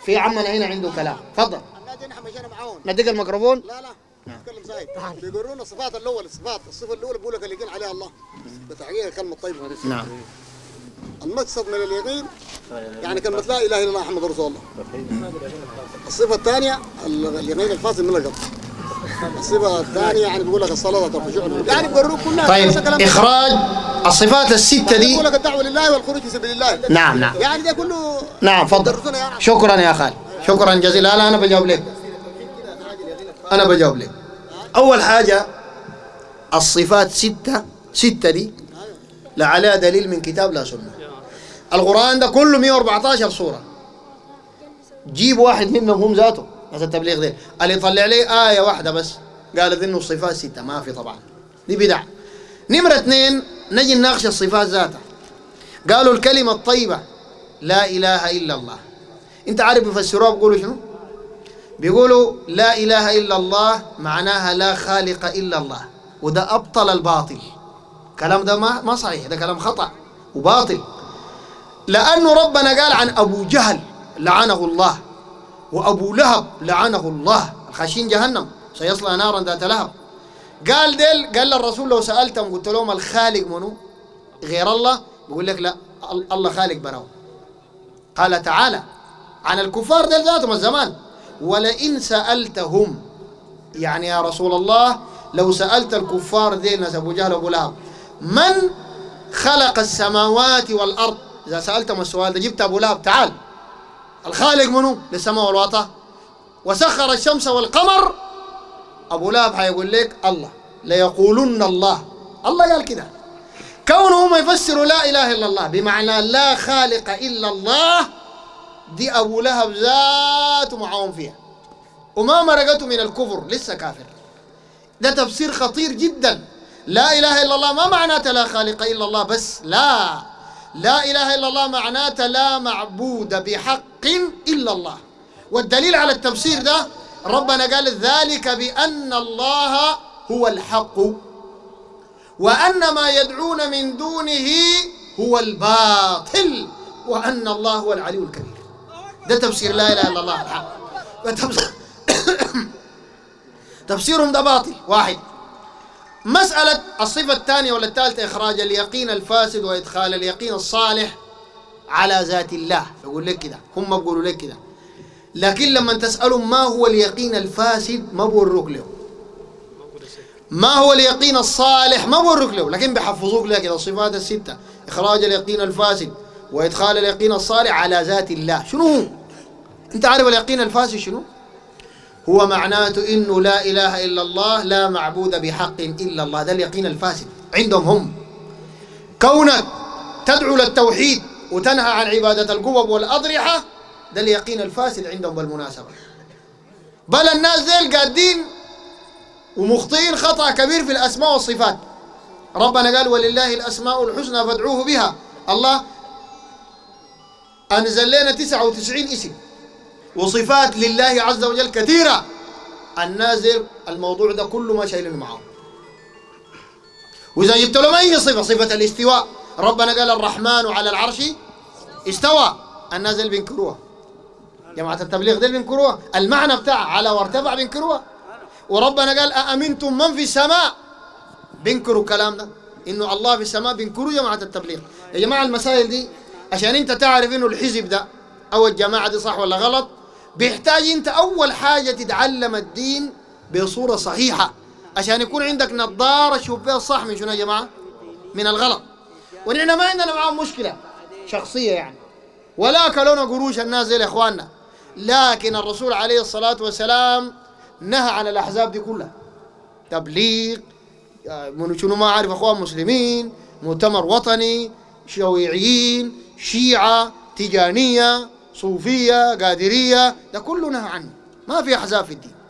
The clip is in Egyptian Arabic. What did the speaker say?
في عمنا هنا عنده كلام تفضل النادي نحن مشينا معاهم نديك الميكروفون لا لا نتكلم زايد بيقولوا لنا الصفات الاول الصفات الصفه الاولى بيقول لك اليقين عليها الله بتحقيق الكلمه الطيبه نعم المقصد من اليقين يعني كلمه لا اله الا الله محمد رسول الله الصفه الثانيه ال- اليقين الفاصل من القلب الصفه الثانيه يعني بيقول لك الصلاه والخشوع يعني بيقولوا كلها طيب نفس الكلام. إخراج الصفات الستة دي بيقول لك الدعوه لله والخروج في سبيل الله نعم نعم يعني ده كله نعم تفضل درسونا يعني شكرا يا خالد شكرا جزيلا لا انا بجاوب لك انا بجاوب لك اول حاجه الصفات سته سته دي لا عليها دليل من كتاب لا سنه القران ده كله 114 سوره جيب واحد منهم هم ذاته ناس التبليغ ده اللي يطلع لي ايه واحده بس قالت انه الصفات سته ما في طبعا دي بدع نمره اثنين نجي نناقش الصفات ذاتها قالوا الكلمه الطيبه لا اله الا الله انت عارف بيفسروها بيقولوا شنو بيقولوا لا اله الا الله معناها لا خالق الا الله وده ابطل الباطل كلام ده ما ما صحيح ده كلام خطا وباطل لانه ربنا قال عن ابو جهل لعنه الله وابو لهب لعنه الله خاشين جهنم سيصلى نارا ذات لهب قال ديل قال الرسول لو سالتهم قلت لهم الخالق منو غير الله بيقول لك لا ال- الله خالق براو قال تعالى عن الكفار ديل ذاتهم الزمان ولئن سألتهم يعني يا رسول الله لو سألت الكفار ديل ناس أبو جهل وأبو لهب من خلق السماوات والأرض إذا سألتم السؤال ده جبت أبو لهب تعال الخالق منو للسماء والوطن وسخر الشمس والقمر أبو لهب حيقول لك الله ليقولن الله الله قال كده كونهم يفسروا لا إله إلا الله بمعنى لا خالق إلا الله دي أبو لهب ذاته معاهم فيها وما مرقته من الكفر لسه كافر ده تفسير خطير جدا لا إله إلا الله ما معناته لا خالق إلا الله بس لا لا إله إلا الله معناته لا معبود بحق إلا الله والدليل على التفسير ده ربنا قال ذلك بأن الله هو الحق وأن ما يدعون من دونه هو الباطل وأن الله هو العلي الكبير ده تفسير لا إله إلا الله الحق وتفسير تفسيرهم ده باطل واحد مسألة الصفة الثانية ولا الثالثة إخراج اليقين الفاسد وإدخال اليقين الصالح على ذات الله يقول لك كده هم بيقولوا لك كده لكن لما تسألهم ما هو اليقين الفاسد ما بورك له ما هو اليقين الصالح ما بورك له لكن بيحفظوك لك كده الصفات الستة إخراج اليقين الفاسد وإدخال اليقين الصالح على ذات الله شنو هو؟ أنت عارف اليقين الفاسد شنو؟ هو معناته انه لا اله الا الله لا معبود بحق الا الله ده اليقين الفاسد عندهم هم كونك تدعو للتوحيد وتنهى عن عباده القوب والاضرحه ده اليقين الفاسد عندهم بالمناسبه بل الناس ذيل قادين ومخطئين خطا كبير في الاسماء والصفات ربنا قال ولله الاسماء الحسنى فادعوه بها الله انزل لنا 99 اسم وصفات لله عز وجل كثيرة النازل الموضوع ده كله ما شايلينه معاه وإذا جبت لهم أي صفة صفة الاستواء ربنا قال الرحمن على العرش استوى النازل بينكروها جماعة التبليغ ده بينكروها المعنى بتاع على وارتفع بينكروها وربنا قال أأمنتم من في السماء بينكروا الكلام ده إنه الله في السماء بينكروا جماعة التبليغ يا جماعة المسائل دي عشان أنت تعرف إنه الحزب ده أو الجماعة دي صح ولا غلط بيحتاج انت اول حاجه تتعلم الدين بصوره صحيحه عشان يكون عندك نظاره تشوف بها الصح من شنو يا جماعه؟ من الغلط ونحن ما عندنا معاهم مشكله شخصيه يعني ولا كلونا قروش الناس زي اخواننا لكن الرسول عليه الصلاه والسلام نهى عن الاحزاب دي كلها تبليغ من شنو ما عارف اخوان مسلمين مؤتمر وطني شيوعيين شيعه تجانيه صوفية قادرية ده كله نهى عنه ما في أحزاب في الدين